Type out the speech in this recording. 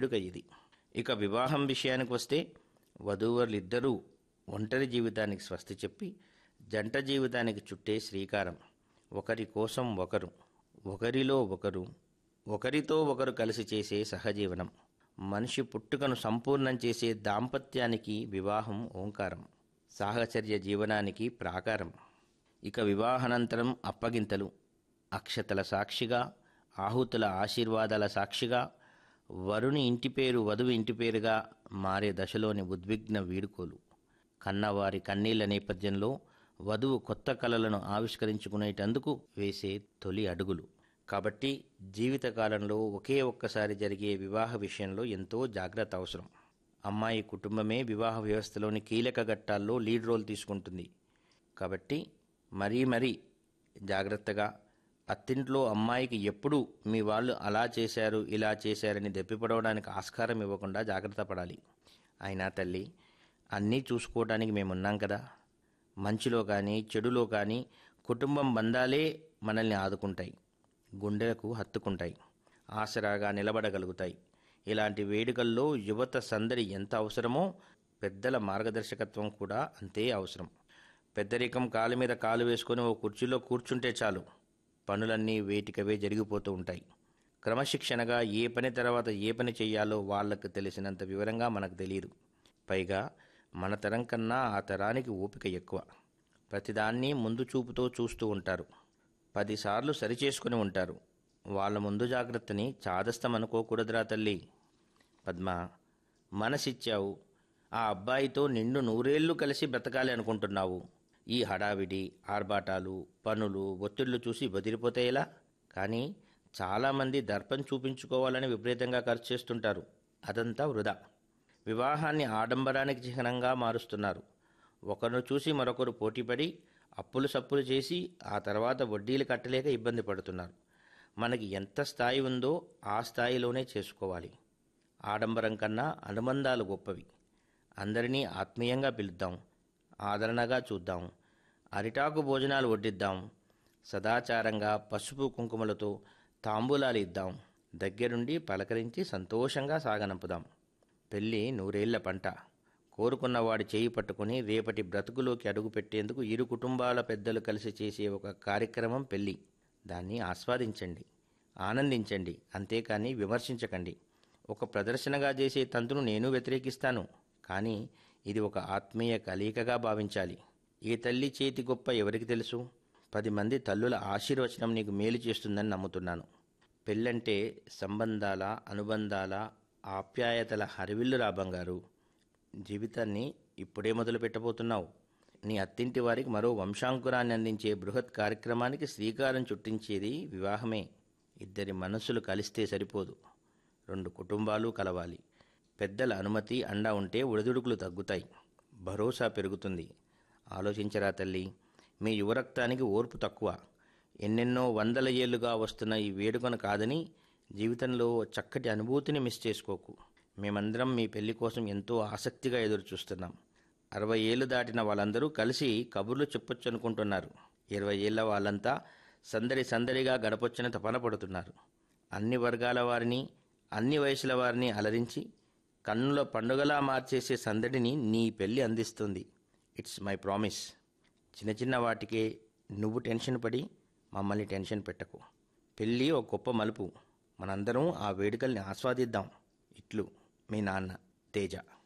వేడుక ఇది ఇక వివాహం విషయానికి వస్తే వధూవరులిద్దరూ ఒంటరి జీవితానికి స్వస్తి చెప్పి జంట జీవితానికి చుట్టే శ్రీకారం ఒకరి కోసం ఒకరు ఒకరిలో ఒకరు ఒకరితో ఒకరు కలిసి చేసే సహజీవనం మనిషి పుట్టుకను సంపూర్ణం చేసే దాంపత్యానికి వివాహం ఓంకారం సాహచర్య జీవనానికి ప్రాకారం ఇక వివాహానంతరం అప్పగింతలు అక్షతల సాక్షిగా ఆహుతుల ఆశీర్వాదాల సాక్షిగా వరుని ఇంటి పేరు వధువు ఇంటి పేరుగా మారే దశలోని ఉద్విగ్న వీడుకోలు కన్నవారి కన్నీళ్ల నేపథ్యంలో వధువు కొత్త కలలను ఆవిష్కరించుకునేటందుకు వేసే తొలి అడుగులు కాబట్టి జీవితకాలంలో ఒకే ఒక్కసారి జరిగే వివాహ విషయంలో ఎంతో జాగ్రత్త అవసరం అమ్మాయి కుటుంబమే వివాహ వ్యవస్థలోని కీలక ఘట్టాల్లో లీడ్ రోల్ తీసుకుంటుంది కాబట్టి మరీ మరీ జాగ్రత్తగా అత్తింట్లో అమ్మాయికి ఎప్పుడు మీ వాళ్ళు అలా చేశారు ఇలా చేశారని దెప్పిపడవడానికి ఆస్కారం ఇవ్వకుండా జాగ్రత్త పడాలి అయినా తల్లి అన్నీ చూసుకోవడానికి మేమున్నాం కదా మంచిలో కానీ చెడులో కానీ కుటుంబం బంధాలే మనల్ని ఆదుకుంటాయి గుండెలకు హత్తుకుంటాయి ఆసరాగా నిలబడగలుగుతాయి ఇలాంటి వేడుకల్లో యువత సందడి ఎంత అవసరమో పెద్దల మార్గదర్శకత్వం కూడా అంతే అవసరం పెద్దరికం కాలు మీద కాలు వేసుకొని ఓ కుర్చీలో కూర్చుంటే చాలు పనులన్నీ వేటికవే జరిగిపోతూ ఉంటాయి క్రమశిక్షణగా ఏ పని తర్వాత ఏ పని చేయాలో వాళ్ళకు తెలిసినంత వివరంగా మనకు తెలియదు పైగా మన తరం కన్నా ఆ తరానికి ఓపిక ఎక్కువ ప్రతిదాన్ని ముందు చూపుతో చూస్తూ ఉంటారు పదిసార్లు సరిచేసుకుని ఉంటారు వాళ్ళ ముందు జాగ్రత్తని చాదస్తం అనుకోకూడదురా తల్లి పద్మ మనసిచ్చావు ఆ అబ్బాయితో నిండు నూరేళ్లు కలిసి బ్రతకాలి అనుకుంటున్నావు ఈ హడావిడి ఆర్భాటాలు పనులు ఒత్తిళ్లు చూసి బదిలిపోతే ఎలా కానీ చాలామంది దర్పం చూపించుకోవాలని విపరీతంగా ఖర్చు చేస్తుంటారు అదంతా వృధా వివాహాన్ని ఆడంబరానికి చిహ్నంగా మారుస్తున్నారు ఒకరిని చూసి మరొకరు పోటీపడి అప్పులు సప్పులు చేసి ఆ తర్వాత వడ్డీలు కట్టలేక ఇబ్బంది పడుతున్నారు మనకి ఎంత స్థాయి ఉందో ఆ స్థాయిలోనే చేసుకోవాలి ఆడంబరం కన్నా అనుబంధాలు గొప్పవి అందరినీ ఆత్మీయంగా పిలుద్దాం ఆదరణగా చూద్దాం అరిటాకు భోజనాలు వడ్డిద్దాం సదాచారంగా పసుపు కుంకుమలతో తాంబూలాలు ఇద్దాం దగ్గరుండి పలకరించి సంతోషంగా సాగనంపుదాం పెళ్ళి నూరేళ్ల పంట కోరుకున్నవాడి చేయి పట్టుకుని రేపటి బ్రతుకులోకి అడుగుపెట్టేందుకు ఇరు కుటుంబాల పెద్దలు కలిసి చేసే ఒక కార్యక్రమం పెళ్ళి దాన్ని ఆస్వాదించండి ఆనందించండి అంతేకాని విమర్శించకండి ఒక ప్రదర్శనగా చేసే తంతును నేను వ్యతిరేకిస్తాను కానీ ఇది ఒక ఆత్మీయ కలయికగా భావించాలి ఏ తల్లి చేతి గొప్ప ఎవరికి తెలుసు పది మంది తల్లుల ఆశీర్వచనం నీకు మేలు చేస్తుందని నమ్ముతున్నాను పెళ్ళంటే సంబంధాల అనుబంధాల ఆప్యాయతల హరివిల్లు రా బంగారు జీవితాన్ని ఇప్పుడే మొదలు పెట్టబోతున్నావు నీ అత్తింటి వారికి మరో వంశాంకురాన్ని అందించే బృహత్ కార్యక్రమానికి శ్రీకారం చుట్టించేది వివాహమే ఇద్దరి మనస్సులు కలిస్తే సరిపోదు రెండు కుటుంబాలు కలవాలి పెద్దల అనుమతి అండా ఉంటే ఒడిదుడుకులు తగ్గుతాయి భరోసా పెరుగుతుంది ఆలోచించరా తల్లి మీ యువరక్తానికి ఓర్పు తక్కువ ఎన్నెన్నో వందల ఏళ్లుగా వస్తున్న ఈ వేడుకను కాదని జీవితంలో చక్కటి అనుభూతిని మిస్ చేసుకోకు మేమందరం మీ పెళ్లి కోసం ఎంతో ఆసక్తిగా ఎదురు చూస్తున్నాం అరవై ఏళ్ళు దాటిన వాళ్ళందరూ కలిసి కబుర్లు చెప్పొచ్చు అనుకుంటున్నారు ఇరవై ఏళ్ల వాళ్ళంతా సందడి సందడిగా గడపొచ్చని తపన పడుతున్నారు అన్ని వర్గాల వారిని అన్ని వయసుల వారిని అలరించి కన్నుల పండుగలా మార్చేసే సందడిని నీ పెళ్లి అందిస్తుంది ఇట్స్ మై ప్రామిస్ చిన్న చిన్న వాటికే నువ్వు టెన్షన్ పడి మమ్మల్ని టెన్షన్ పెట్టకు పెళ్ళి ఒక గొప్ప మలుపు మనందరం ఆ వేడుకల్ని ఆస్వాదిద్దాం ఇట్లు మీ నాన్న తేజ